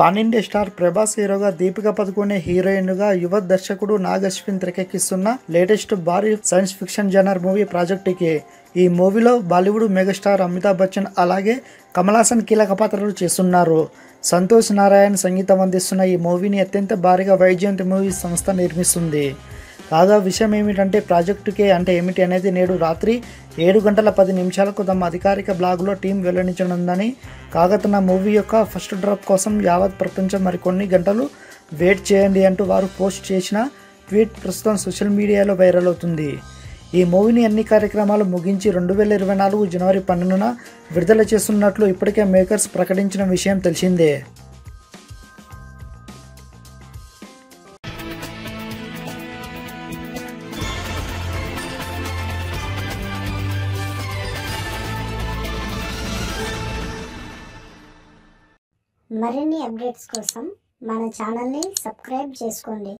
pan India star Prabhas హీరోగా Deepika Padukone heroine గా యువ దర్శకుడు నాగ్ అశ్విన్ తెరకెక్కిస్తున్న లేటెస్ట్ భారీ సైన్స్ ఫిక్షన్ జనర్ మూవీ ప్రాజెక్టుకి ఈ మూవీలో బాలీవుడ్ మెగాస్టార్ అమితాబ్ బచ్చన్ అలాగే కమల్ హాసన్ కీలక పాత్రలు చేస్తున్నారు సంతోష్ నారాయణ్ సంగీతం అందిస్తున్న ఈ మూవీని అత్యంత భారీగా వైజయంతి మూవీ సంస్థ నిర్మిస్తుంది కాగా విషయం ఏమిటంటే ప్రాజెక్టుకే అంటే ఏమిటి అనేది నేడు రాత్రి ఏడు గంటల పది నిమిషాలకు తమ అధికారిక బ్లాగులో టీం వెల్లడించనుందని కాగా తన మూవీ యొక్క ఫస్ట్ డ్రాప్ కోసం యావత్ ప్రపంచం మరికొన్ని గంటలు వెయిట్ చేయండి అంటూ వారు పోస్ట్ చేసిన ట్వీట్ ప్రస్తుతం సోషల్ మీడియాలో వైరల్ అవుతుంది ఈ మూవీని అన్ని కార్యక్రమాలు ముగించి రెండు వేల ఇరవై నాలుగు జనవరి పన్నెండున విడుదల చేస్తున్నట్లు ఇప్పటికే మేకర్స్ ప్రకటించిన విషయం తెలిసిందే మరిన్ని అప్డేట్స్ కోసం మన ఛానల్ని సబ్స్క్రైబ్ చేసుకోండి